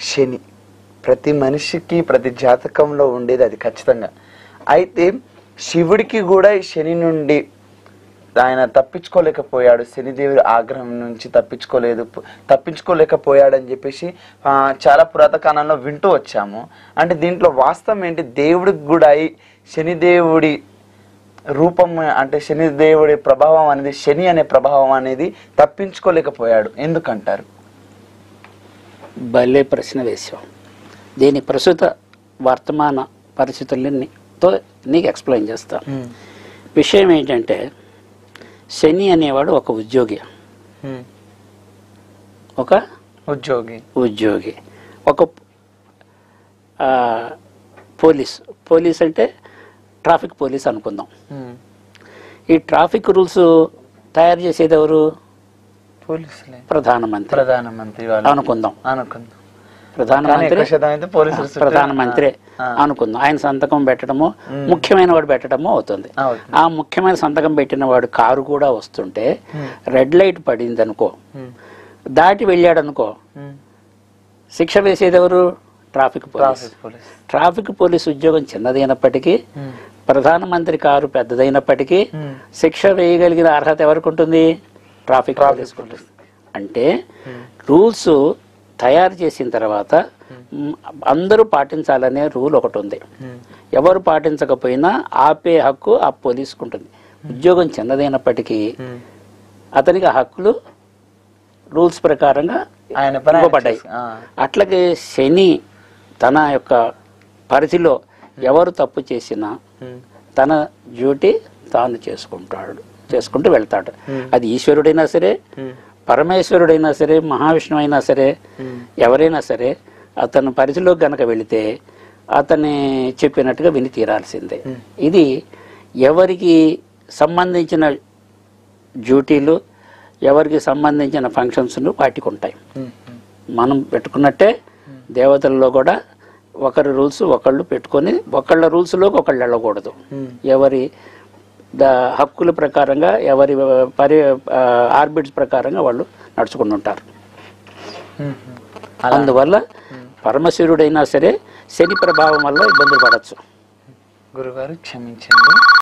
శని ప్రతి మనిషికి ప్రతి జాతకంలో ఉండేది అది ఖచ్చితంగా అయితే శివుడికి కూడా ఈ శని నుండి ఆయన తప్పించుకోలేకపోయాడు శనిదేవుడి ఆగ్రహం నుంచి తప్పించుకోలేదు తప్పించుకోలేకపోయాడు అని చెప్పేసి ఆ, చాలా పురాతన కాలంలో వింటూ వచ్చాము అంటే దీంట్లో వాస్తవం ఏంటి దేవుడికి కూడా ఈ శనిదేవుడి రూపం అంటే శనిదేవుడి ప్రభావం అనేది శని అనే ప్రభావం అనేది తప్పించుకోలేకపోయాడు ఎందుకంటారు భలే ప్రశ్న వేశాం దీని ప్రస్తుత వర్తమాన పరిస్థితులతో నీకు ఎక్స్ప్లెయిన్ చేస్తాను విషయం ఏంటంటే శని అనేవాడు ఒక ఉద్యోగి ఒక ఉద్యోగి ఉద్యోగి ఒక ఆ, పోలీస్ పోలీస్ అంటే ట్రాఫిక్ పోలీస్ అనుకుందాం ఈ ట్రాఫిక్ రూల్స్ తయారు చేసేది ఎవరు పోలీసులే ప్రధానమంత్రి ప్రధానమంత్రి వాళ్ళు అనుకుందాం అనుకుందాం కానీ ప్రధానమంత్రి ఎక్కువ శాతం అయితే పోలీసులు చుట్టూ- ప్రధానమంత్రి ఆ, అనుకుందాం ఆయన సంతకం పెట్టడము మ్మ్. ముఖ్యమైన వాడు పెట్టడము అవుతుంది అవుతుంది. ఆ ముఖ్యమైన సంతకం పెట్టిన వాడు కారు కూడా వస్తుంటే మ్మ్. రెడ్ లైట్ పడింది అనుకో ఉమ్, దాటి వెళ్ళాడు అనుకో ఉమ్. శిక్ష వేసేది ఎవరు traffic police traffic police traffic police ఉద్యోగం చిన్నదైనప్పటికీ ఉమ్, ప్రధానమంత్రి కారు పెద్దదైనప్పటికీ ఉమ్, శిక్ష వేయగలిగిన అర్హత ఎవరికి ఉంటుంది ట్రాఫిక్ ట్రాఫిక్ పోలీస్కి ఉంటుంది అంటే రూల్స్ తయారు చేసిన తర్వాత మ్, అందరూ పాటించాలనే రూల్ ఒకటి ఉంది ఉమ్, ఎవరు పాటించకపోయినా ఆపే హక్కు ఆ పోలీసుకు ఉంటుంది ఉద్యోగం చిన్నదైనప్పటికీ ఉమ్. అతనికి ఆ హక్కులు రూల్స్ ప్రకారంగా ఆయన పని ఆయన ఇవ్వబడ్డాయి చేసి- ఆ, అట్లాగే శని తన యొక్క పరిధిలో ఎవరు తప్పు చేసినా ఉమ్, తన డ్యూటీ తాను చేసుకుంటాడు చేసుకుంటూ వెళ్తాడు Hmm. అది ఈశ్వరుడైనా సరే ఉమ్, పరమేశ్వరుడైనా సరే మహావిష్ణువు అయినా సరే ఉమ్, ఎవరైనా సరే అతను పరిధిలో గనక వెళితే అతన్ని చెప్పినట్టుగా విని తీరాల్సిందే Hmm. ఇది ఎవరికి సంబంధించిన డ్యూటీలు ఎవరికి సంబంధించిన ఫంక్షన్స్ను వాటికి ఉంటాయి ఉమ్, ఉమ్. మనం పెట్టుకున్నట్టే దేవతల్లో కూడా ఒకరి రూల్స్ ఒకళ్ళు పెట్టుకొని ఒకళ్ళ రూల్స్లోకి ఒకళ్ళు వెళ్ళకూడదు ఉమ్. ఎవరి ద హక్కుల ప్రకారంగా ఎవరి పరి ఆర్బిట్స్ ప్రకారంగా వాళ్ళు నడుచుకుని ఉంటారు ఉమ్, ఉమ్. అలా అందువల్ల పరమశివుడైనా సరే శని ప్రభావం వల్ల ఇబ్బందులు పడవచ్చు గురుగారు క్షమించండి